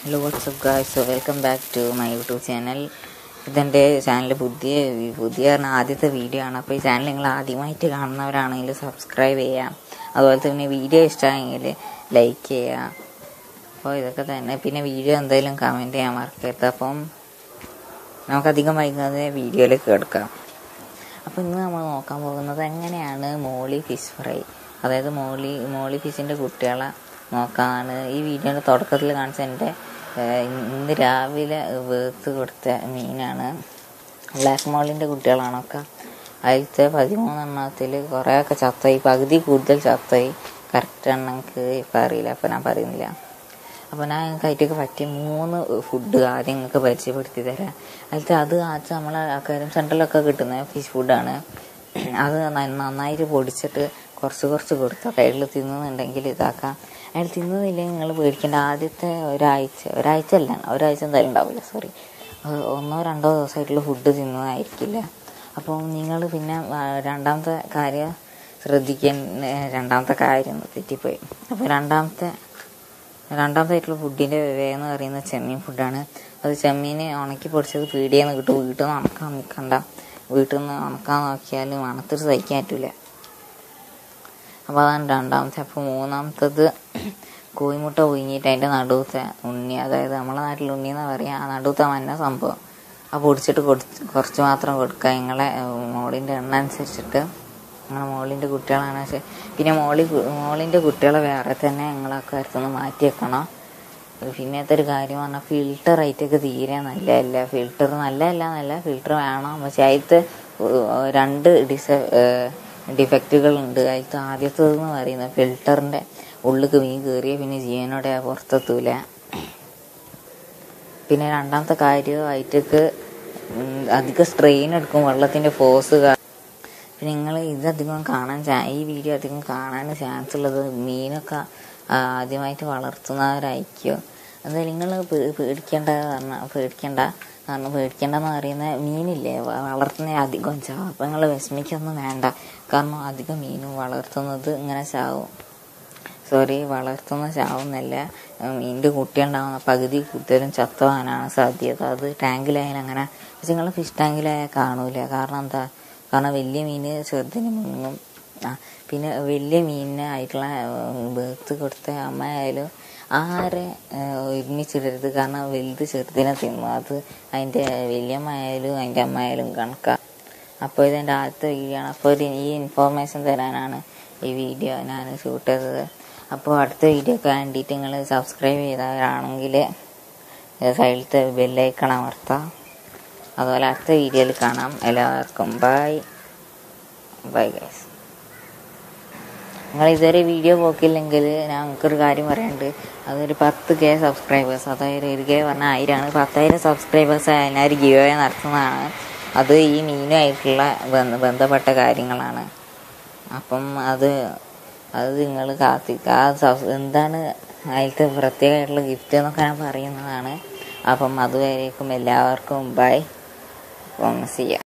hello what's up guys welcome back to my YouTube channel ഇതെൻ്റെ channel പുതിയ പുതിയ പറഞ്ഞ ആദ്യത്തെ വീഡിയോ ആണ് അപ്പോൾ ഈ ചാനൽ നിങ്ങൾ ആദ്യമായിട്ട് കാണുന്നവരാണെങ്കിൽ സബ്സ്ക്രൈബ് ചെയ്യാം അതുപോലെ തന്നെ വീഡിയോ ഇഷ്ടമായെങ്കിൽ ലൈക്ക് ചെയ്യുക അപ്പോൾ ഇതൊക്കെ തന്നെ പിന്നെ വീഡിയോ എന്തായാലും കമൻറ്റ് ചെയ്യാൻ മറക്കരുത് അപ്പം നമുക്കധികം വൈകാതെ വീഡിയോയിലേക്ക് കിടക്കാം അപ്പോൾ ഇന്ന് നമ്മൾ നോക്കാൻ പോകുന്നത് എങ്ങനെയാണ് മോളി ഫിഷ് ഫ്രൈ അതായത് മോളി മോളി ഫിഷിൻ്റെ കുട്ടികളെ നോക്കാനാണ് ഈ വീഡിയോയുടെ തുടക്കത്തിൽ കാണിച്ച എൻ്റെ ഏഹ്, ഇന്ന് രാവിലെ വേർത്ത് കൊടുത്ത മീനാണ് ബ്ലാക്ക് മോളിൻ്റെ കുട്ടികളാണൊക്കെ അതിലത്തെ പതിമൂന്നെണ്ണത്തിൽ കുറേയൊക്കെ ചത്തായി പകുതി കൂടുതൽ ചത്തായി കറക്റ്റ് എണ്ണക്ക് ഇപ്പം അറിയില്ല അപ്പം ഞാൻ പറയുന്നില്ല അപ്പോൾ ഞാൻ നിങ്ങൾക്ക് അതിലേക്ക് പറ്റിയ മൂന്ന് ഫുഡ് ആദ്യം നിങ്ങൾക്ക് പരിചയപ്പെടുത്തി തരാം അതിലത്തെ അത് ആച്ച നമ്മളെ അക്വാരിയം സെൻറ്ററിലൊക്കെ കിട്ടുന്ന ഫിഷ് ഫുഡാണ് അത് ന- നന്നായിട്ട് പൊടിച്ചിട്ട് കുറച്ച് കുറച്ച് കൊടുത്താൽ കയ്യിൽ തിന്നുന്നുണ്ടെങ്കിൽ ഇതാക്കാം അയാൾ തിന്നുന്നില്ലെങ്കിൽ നിങ്ങൾ പേടിക്കേണ്ട ആദ്യത്തെ ഒരാഴ്ച ഒരാഴ്ച അല്ല ഒരാഴ്ച എന്തായാലും ഉണ്ടാവില്ല സോറി ഒന്നോ രണ്ടോ ദിവസമായിട്ടുള്ള ഫുഡ് തിന്നതായിരിക്കില്ല അപ്പോൾ നിങ്ങൾ പിന്നെ ആ, രണ്ടാമത്തെ കാര്യം ശ്രദ്ധിക്കാൻ ഏ, രണ്ടാമത്തെ കാര്യം തെറ്റിപ്പോയി അപ്പോൾ രണ്ടാമത്തെ രണ്ടാമതായിട്ടുള്ള ഫുഡിൻ്റെ എന്ന് പറയുന്നത് ചെമ്മീൻ ഫുഡാണ് അത് ചെമ്മീൻ ഉണക്കി പൊടിച്ചത് പീടിയെന്ന് കിട്ടും വീട്ടിൽ നിന്ന് ഉണക്കാൻ നിൽക്കണ്ട വീട്ടിൽ നിന്ന് ഉണക്കാൻ നോക്കിയാൽ മണത്തിൽ സഹിക്കാൻ പറ്റില്ല അപ്പോൾ അതാണ് രണ്ടാമത്തെ അപ്പോൾ മൂന്നാമത്തത് കോഴിമുട്ട പുഴുങ്ങിയിട്ട് അതിൻ്റെ നടുവത്തെ ഉണ്ണി അതായത് നമ്മളെ നാട്ടിൽ ഉണ്ണി എന്ന് പറയാം ആ നടുവത്തെ മഞ്ഞ സംഭവം ആ പൊടിച്ചിട്ട് കൊടുത്ത് കുറച്ച് മാത്രം കൊടുക്കുക നിങ്ങളെ മോളിൻ്റെ എണ്ണ അനുസരിച്ചിട്ട് നിങ്ങളെ മോളിൻ്റെ കുട്ടികളാണ് പക്ഷേ പിന്നെ മോളി മോളിൻ്റെ കുട്ടികളെ വേറെ തന്നെ നിങ്ങളൊക്കെ അടുത്തുനിന്ന് മാറ്റി വെക്കണം പിന്നത്തെ ഒരു കാര്യം പറഞ്ഞാൽ ഫിൽട്ടർ ആയിട്ടൊക്കെ തീരെ നല്ലതല്ല ഫിൽട്ടർ നല്ലതല്ല എന്നല്ല ഫിൽട്ടർ വേണം പക്ഷെ അതിലത്തെ ഏഹ്, രണ്ട് ഡിസ ഡിഫക്റ്റുകൾ ഉണ്ട് അതിലത്തെ ആദ്യത്തേതെന്ന് പറയുന്നത് ഫിൽട്ടറിൻ്റെ ഉള്ളിൽ മീൻ കയറിയ പിന്നെ ജീവനോടെ പുറത്തെത്തൂല പിന്നെ രണ്ടാമത്തെ കാര്യമായിട്ടൊക്കെ അധികം സ്ട്രെയിൻ എടുക്കും വെള്ളത്തിൻ്റെ ഫോഴ്സ് പിന്നെ നിങ്ങൾ ഇതധികം കാണാൻ ചാ- ഈ വീഡിയോ അധികം കാണാൻ ചാൻസ് ഉള്ളത് മീനൊക്കെ ആ, ആദ്യമായിട്ട് വളർത്തുന്നവരായിരിക്കും അത് നിങ്ങൾ പേടിക്കേണ്ട കാരണം പേടിക്കേണ്ട കാരണം പേടിക്കേണ്ടെന്ന് പറയുന്ന മീനില്ലേ വ- മീനില്ലേ അധികം ചാവും അപ്പം നിങ്ങൾ വിഷമിക്കൊന്നും വേണ്ട കാരണം അധികം മീനും വളർത്തുന്നത് ഇങ്ങനെ ചാവും സോറി വളർത്തുന്ന ചാവുന്നല്ല മീനിൻ്റെ കുട്ടിയുണ്ടാവുന്ന പകുതി കൂടുതലും ചത്തുവാനാണ് സാധ്യത അത് ടാങ്കിലായാലും അങ്ങനെ പക്ഷെ നിങ്ങൾ ഫിഷ് ടാങ്കിലായാൽ കാണൂല കാരണം എന്താ കാരണം വലിയ മീൻ ചെറുതിന് മുങ്ങും ആ പിന്നെ വലിയ മീനിനെ ആയിട്ടുള്ള ബേർത്ത് കൊടുത്ത അമ്മയായാലും ആരെ ഏഹ്, ഒരുമിച്ചിടരുത് കാരണം വലുത് ചെറുതിനെ തിന്നും അത് അതിൻ്റെ വലിയമ്മ ആയാലും അതിൻ്റെ അമ്മ ആയാലും കണക്കാം അപ്പോൾ ഇതെൻ്റെ ആദ്യത്തെ വീഡിയോ ആണ് അപ്പോൾ ഒരു ഈ ഇൻഫോർമേഷൻ തരാനാണ് ഈ വീഡിയോ ഞാൻ ഷൂട്ട് ചെയ്തത് അപ്പോൾ അടുത്ത വീഡിയോക്ക് വേണ്ടിയിട്ട് നിങ്ങൾ സബ്സ്ക്രൈബ് ചെയ്തവരാണെങ്കിൽ സൈഡിലത്തെ ബെല്ലൈക്കൺ അമർത്താം അതുപോലെ അടുത്ത വീഡിയോയിൽ കാണാം എല്ലാവർക്കും ബൈ ബൈ ഗൈസ് നിങ്ങൾ ഇതുവരെ വീഡിയോ പോക്കില്ലെങ്കിൽ ഞാൻ നിങ്ങൾക്കൊരു കാര്യം പറയാനുണ്ട് അതൊരു പത്ത് കെ സബ്സ്ക്രൈബേഴ്സ് അതായത് ഒരു കെ പറഞ്ഞാൽ ആയിരമാണ് പത്തായിരം സബ്സ്ക്രൈബേഴ്സ് ആയാൽ ഞാൻ ഒരു ഗിവ് നടത്തുന്നതാണ് അത് ഈ മീനുമായിട്ടുള്ള ബന്ധ- ബന്ധപ്പെട്ട കാര്യങ്ങളാണ് അപ്പം അത് അത് നിങ്ങൾ കാത്തിക്ക ആ സബ് എന്താണ് അതിലത്തെ പ്രത്യേകമായിട്ടുള്ള ഗിഫ്റ്റ് എന്നൊക്കെ ഞാൻ പറയുന്നതാണ് അപ്പം അതുവരേക്കും എല്ലാവർക്കും ബൈ അപ്പം ചെയ്യാം